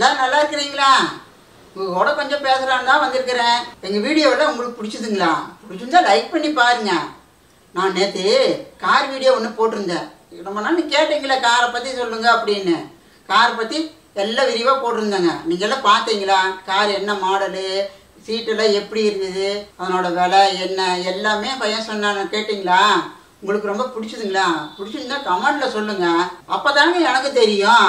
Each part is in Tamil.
எல்லாரும் நல்லா இருக்கிறீங்களா உங்க கூட கொஞ்சம் பேசலான்னு தான் வந்திருக்கிறேன் எங்கள் வீடியோவில் உங்களுக்கு பிடிச்சதுங்களா பிடிச்சிருந்தா லைக் பண்ணி பாருங்க நான் நேற்று கார் வீடியோ ஒன்று போட்டிருந்தேன் ரொம்ப நாள் நீ கேட்டீங்களே காரை பற்றி சொல்லுங்க அப்படின்னு கார் பற்றி எல்லாம் விரிவாக போட்டிருந்தேங்க நீங்கள் எல்லாம் பார்த்தீங்களா கார் என்ன மாடலு சீட்டெல்லாம் எப்படி இருக்குது அதனோட விலை என்ன எல்லாமே பையன் சொன்னாங்க கேட்டிங்களா உங்களுக்கு ரொம்ப பிடிச்சதுங்களா பிடிச்சிருந்தா கமெண்ட்ல சொல்லுங்க அப்பதாங்க எனக்கு தெரியும்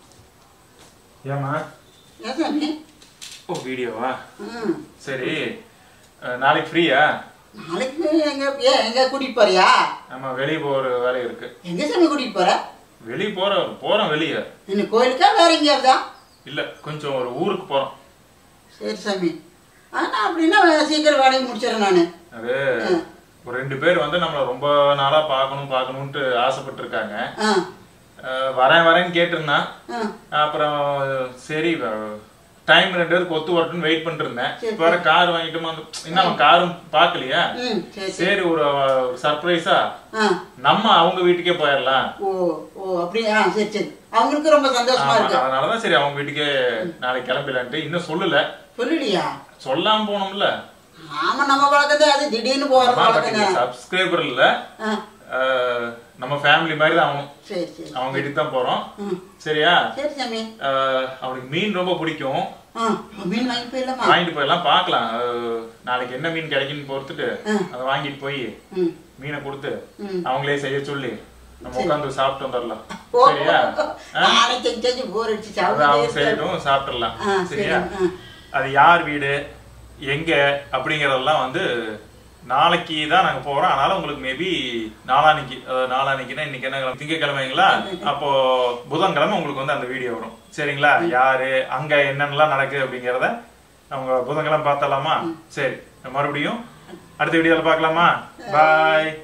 ஏமா ஏன் சாமி ஓ வீடியோவா ம் சரி அஹ், நாளைக்கு ஃப்ரீயா நாளைக்கு எங்க ஏன் எங்க கூட்டிட்டு போறியா நம்ம வெளியே போகிற வேலை இருக்கு எங்க சாமி கூட்டிட்டு போற வெளியே போற போறோம் வெளியே இன்னும் கோயிலுக்கா வேற எங்கேயாவதா இல்ல கொஞ்சம் ஒரு ஊருக்கு போறோம் சரி சாமி ஆனா அப்படின்னா சீக்கிரம் வேலையை முடிச்சிடறேன் நான் அது ஒரு ரெண்டு பேர் வந்து நம்மளை ரொம்ப நாளா பார்க்கணும் பார்க்கணுன்ட்டு ஆசைப்பட்டு இருக்காங்க ஆ வரேன் வரேன்னு கேட்டிருந்தான் ஆ அப்புறம் சரி டைம் ரெண்டு பேருக்கு ஒத்து வரட்டும்னு வெயிட் பண்ணிட்டு இருந்தேன் சரி, இப்ப வர கார் வாங்கிட்டோமா அந்த- இன்னும் அவன் காரும் பார்க்கலையா ம் சரி சரி சரி ஒரு சர்ப்ரைஸா ஆ நம்ம அவங்க வீட்டுக்கே போயிடலாம் ஓ ஓ அப்படியா சரி சரி அவங்களுக்கு ரொம்ப சந்தோஷமா ஆமா, இருக்கு அதனாலதான் சரி அவங்க வீட்டுக்கே நாளைக்கு கிளம்பிடலான்ட்டு இன்னும் சொல்லல சொல்லலையா சொல்லாம போனோம்ல ஆமா நம்ம வழக்கத்தை அது திடீர்னு போறது வழக்கங்க சப்ஸ்கிரைபர் இல்ல ஆ அஹ், நம்ம ஃபேமிலி மாதிரி தான் அவனும் சரி சரி அவங்க வீட்டுக்கு தான் போறோம் ம் சரியா சரி சாமி அஹ், அவனுக்கு மீன் ரொம்ப பிடிக்கும் ஆ மீன் வாங்கி போயிடலாமா வாங்கிட்டு போயெல்லாம் பார்க்கலாம் அஹ், நாளைக்கு என்ன மீன் கிடைக்குன்னு பொறுத்துட்டு அதை வாங்கிட்டு போய் ம் மீனை கொடுத்து ம். அவங்களே செய்ய சொல்லி நம்ம உட்காந்து சாப்பிட்டு வந்துடலாம் ஓ சரியா நானே செஞ்சு செஞ்சு போர் அடிச்சு அதை அவங்க சாப்பிட்டு செய்யட்டும் சாப்பிட்டுடலாம் ஆ, சரி, சரியா ஆ. அது யார் வீடு எங்க அப்படிங்கறதெல்லாம் வந்து நாளைக்கு தான் நாங்க போறோம் அதனால உங்களுக்கு மேபி நாளான்னைக்கு அதாவது நாளான்னைக்குன்னா இன்னைக்கு என்ன கிழமை திங்கக்கிழமைங்களா அப்போ புதன்கிழமை உங்களுக்கு வந்து அந்த வீடியோ வரும் சரிங்களா யாரு அங்க என்னென்னலாம் நடக்குது அப்படிங்கறத அவங்க புதன்கிழமை பார்த்தலாமா சரி மறுபடியும் அடுத்த வீடியோல பார்க்கலாமா பாய்